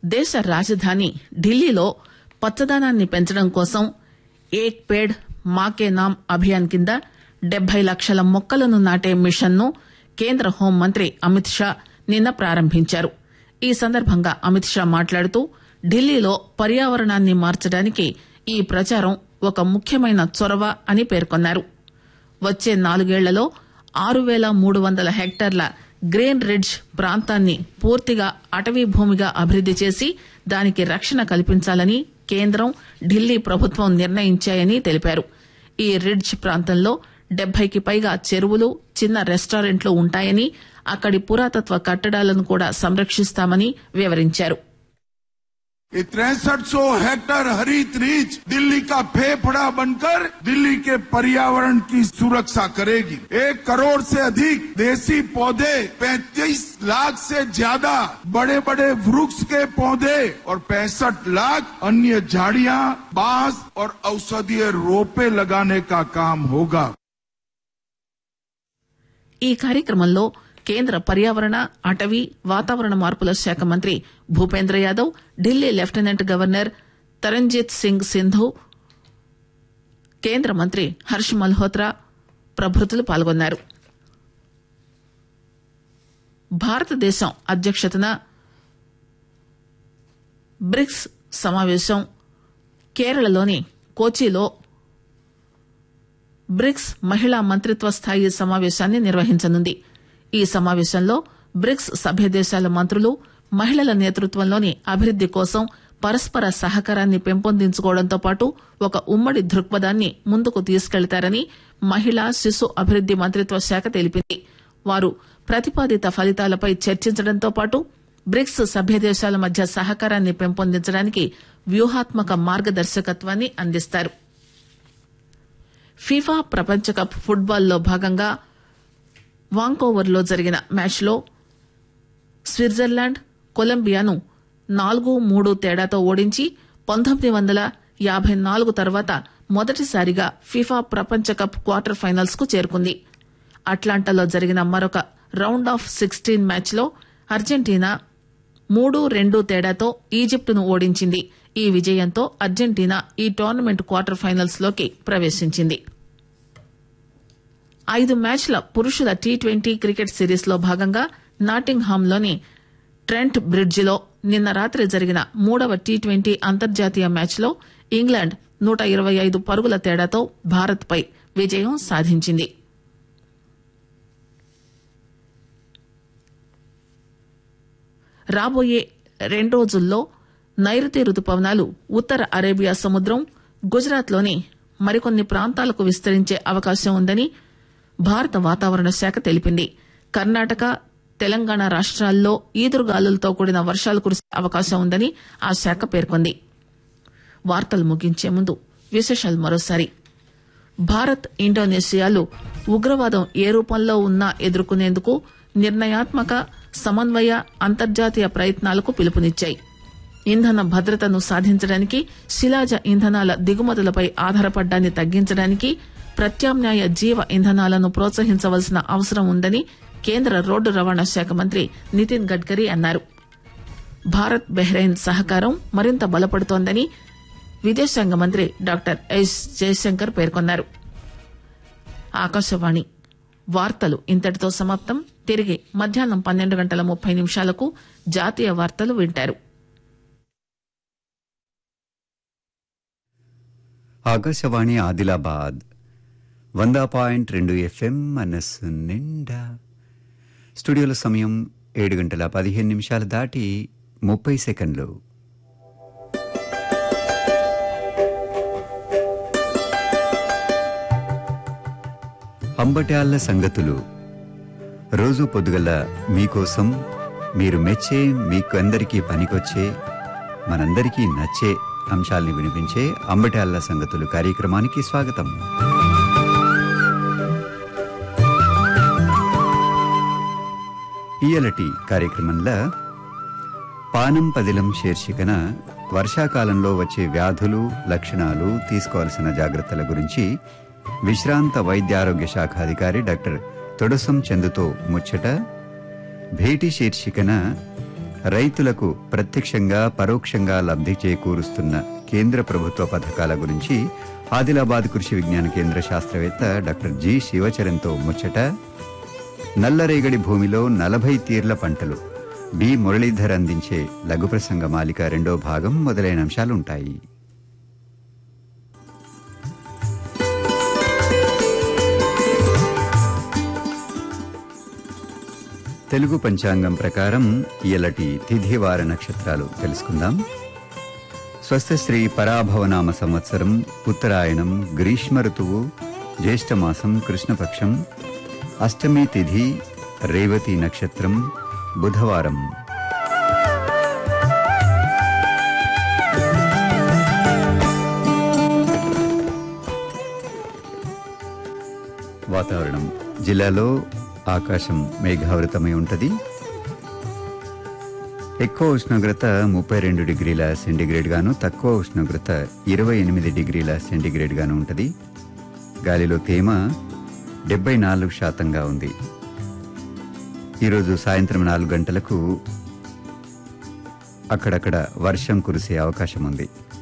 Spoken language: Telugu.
దేశ రాజధాని ఢిల్లీలో పచ్చదనాన్ని పెంచడం కోసం ఏక్ పేడ్ మాకే నామ్ అభియాన్ కింద డెబ్బై లక్షల మొక్కలను నాటే మిషన్ ను కేంద్ర హోంమంత్రి అమిత్ షా నిన్న ప్రారంభించారు ఈ సందర్భంగా అమిత్ షా మాట్లాడుతూ ఢిల్లీలో పర్యావరణాన్ని మార్చడానికి ఈ ప్రచారం ఒక ముఖ్యమైన చొరవ అని పేర్కొన్నారు వచ్చే నాలుగేళ్లలో ఆరు పేల మూడు వందల హెక్టార్ల గ్రీన్ రిడ్జ్ ప్రాంతాన్ని పూర్తిగా అటవీ భూమిగా అభివృద్ది చేసి దానికి రక్షణ కల్పించాలని కేంద్రం ఢిల్లీ ప్రభుత్వం నిర్ణయించాయని తెలిపారు ఈ రిడ్జ్ ప్రాంతంలో డెబ్బైకి పైగా చెరువులు చిన్న రెస్టారెంట్లు ఉంటాయని అక్కడి పురాతత్వ కట్టడాలను కూడా సంరక్షిస్తామని వివరించారు ये तिरसठ सौ हेक्टर हरित रीच दिल्ली का फेफड़ा बनकर दिल्ली के पर्यावरण की सुरक्षा करेगी एक करोड़ से अधिक देसी पौधे 35 लाख से ज्यादा बड़े बड़े वृक्ष के पौधे और पैंसठ लाख अन्य झाड़ियां बांस और औषधीय रोपे लगाने का काम होगा ఈ కార్యక్రమంలో కేంద్ర పర్యావరణ అటవీ వాతావరణ మార్పుల శాఖ మంత్రి భూపేంద్ర యాదవ్ ఢిల్లీ లెఫ్టినెంట్ గవర్నర్ తరంజిత్ సింగ్ సింధు కేంద్ర మంత్రి హర్ష్ మల్హోత్రా ప్రభృతులు పాల్గొన్నారు భారతదేశం అధ్యక్షతన బ్రిక్స్ సమావేశం కేరళలోని కోచిలో బ్రిక్స్ మహిళా మంత్రిత్వ స్థాయి సమావేశాన్ని నిర్వహించనుంది ఈ సమావేశంలో బ్రిక్స్ సభ్య దేశాల మంత్రులు మహిళల నేతృత్వంలోని అభివృద్ది కోసం పరస్పర సహకారాన్ని పెంపొందించుకోవడంతో పాటు ఒక ఉమ్మడి దృక్పథాన్ని ముందుకు తీసుకెళ్తారని మహిళా శిశు అభివృద్ది మంత్రిత్వ శాఖ తెలిపింది వారు ప్రతిపాదిత ఫలితాలపై చర్చించడంతో పాటు బ్రిక్స్ సభ్య దేశాల మధ్య సహకారాన్ని పెంపొందించడానికి వ్యూహాత్మక మార్గదర్శకత్వాన్ని అందిస్తారు ఫీఫా ప్రపంచ కప్ ఫుట్బాల్లో భాగంగా వాంకోవర్ లో జరిగిన మ్యాచ్లో స్విట్జర్లాండ్ కొలంబియాను నాలుగు మూడు తేడాతో ఓడించి పంతొమ్మిది వందల యాభై నాలుగు తర్వాత మొదటిసారిగా ఫీఫా ప్రపంచ కప్ క్వార్టర్ ఫైనల్స్ కు చేరుకుంది అట్లాంటాలో జరిగిన మరొక రౌండ్ ఆఫ్ సిక్స్టీన్ మ్యాచ్లో అర్జెంటీనా మూడు రెండు తేడాతో ఈజిప్టును ఓడించింది ఈ విజయంతో అర్జెంటీనా ఈ టోర్నమెంట్ క్వార్టర్ ఫైనల్స్ లోకి ప్రవేశించింది ఐదు మ్యాచ్ల పురుషుల టీ ట్వంటీ క్రికెట్ సిరీస్ లో భాగంగా నాటింగ్ హామ్ లోని ట్రెంట్ బ్రిడ్జిలో నిన్న రాత్రి జరిగిన మూడవ టీ ట్వంటీ అంతర్జాతీయ మ్యాచ్లో ఇంగ్లాండ్ నూట ఇరవై ఐదు పరుగుల తేడాతో భారత్ పై విజయం సాధించింది రాబోయే రెండు రోజుల్లో నైరుతి రుతుపవనాలు ఉత్తర అరేబియా సముద్రం గుజరాత్లోని మరికొన్ని ప్రాంతాలకు విస్తరించే అవకాశం ఉందని భారత వాతావరణ శాఖ తెలిపింది కర్ణాటక తెలంగాణ రాష్ట్రాల్లో ఈదురుగాలులతో కూడిన వర్షాలు కురిసే అవకాశం ఉందని ఆ శాఖ పేర్కొంది వార్తలు ముగించే ముందు విశేషాలు మరోసారి భారత్ ఇండోనేషియాలు ఉగ్రవాదం ఏ రూపంలో ఉన్నా ఎదుర్కొనేందుకు నిర్ణయాత్మక సమన్వయ అంతర్జాతీయ ప్రయత్నాలకు పిలుపునిచ్చాయి ఇంధన భద్రతను సాధించడానికి శిలాజ ఇంధనాల దిగుమతులపై ఆధారపడ్డాన్ని తగ్గించడానికి ప్రత్యామ్నాయ జీవ ఇంధనాలను ప్రోత్సహించవలసిన అవసరం ఉందని కేంద్ర రోడ్డు రవాణా శాఖ మంత్రి నితిన్ గడ్కరీ అన్నారు భారత్ బెహ్రెయిన్ సహకారం మరింత బలపడుతోందని విదేశాంగ మంత్రి డాక్టర్ ఎస్ జయశంకర్ పేర్కొన్నారు ఆకాశవాణి వార్తలు ఇంతటితో సమాప్తం తిరిగి మధ్యాహ్నం పన్నెండు గంటల ముప్పై నిమిషాలకు జాతీయ వార్తలు వింటారు ఆకాశవాణి ఆదిలాబాద్ వంద పాయింట్ రెండు ఎఫ్ఎం మనస్సు నిండా స్టూడియోలో సమయం ఏడు గంటల పదిహేను నిమిషాలు దాటి ముప్పై సెకండ్లు అంబటాళ్ల సంగతులు రోజు పొద్దుగల మీకోసం మీరు మెచ్చే మీకు అందరికీ పనికొచ్చే మనందరికీ నచ్చే అంశాల్ని వినిపించే అంబటాళ్ల సంగతులు కార్యక్రమానికి స్వాగతం ఇయలటి కార్యక్రమంలో పానం పదిలం శీర్షికన వర్షాకాలంలో వచ్చే వ్యాధులు లక్షణాలు తీసుకోవాల్సిన జాగ్రత్తల గురించి విశ్రాంత వైద్యారోగ్య శాఖ అధికారి డాక్టర్ తొడసం చందుతో ముచ్చట భేటీ శీర్షికన రైతులకు ప్రత్యక్షంగా పరోక్షంగా లబ్ధి చేకూరుస్తున్న కేంద్ర ప్రభుత్వ పథకాల గురించి ఆదిలాబాద్ కృషి విజ్ఞాన కేంద్ర శాస్త్రవేత్త డాక్టర్ జి శివచరణ్తో ముచ్చట నల్లరేగడి భూమిలో నలభై తీర్ల పంటలు బి మురళీధర్ అందించే లఘు ప్రసంగ మాలిక రెండో భాగం మొదలైన అంశాలుంటాయి తెలుగు పంచాంగం ప్రకారం ఇయలటి తిథివార నక్షత్రాలు తెలుసుకుందాం స్వస్థశ్రీ పరాభవనామ సంవత్సరం ఉత్తరాయణం గ్రీష్మ ఋతువు జ్యేష్ఠమాసం కృష్ణపక్షం అష్టమి తిథి రేవతి నక్షత్రం బుధవారం వాతావరణం జిల్లాలో ఆకాశం మేఘావృతమై ఉంటది ఎక్కువ ఉష్ణోగ్రత ముప్పై రెండు డిగ్రీల సెంటీగ్రేడ్ గాను తక్కువ ఉష్ణోగ్రత ఇరవై ఎనిమిది డిగ్రీల సెంటీగ్రేడ్ గాను ఉంటది గాలిలో తేమ డెబ్బై నాలుగు శాతంగా ఉంది ఈరోజు సాయంత్రం నాలుగు గంటలకు అక్కడక్కడ వర్షం కురిసే అవకాశం ఉంది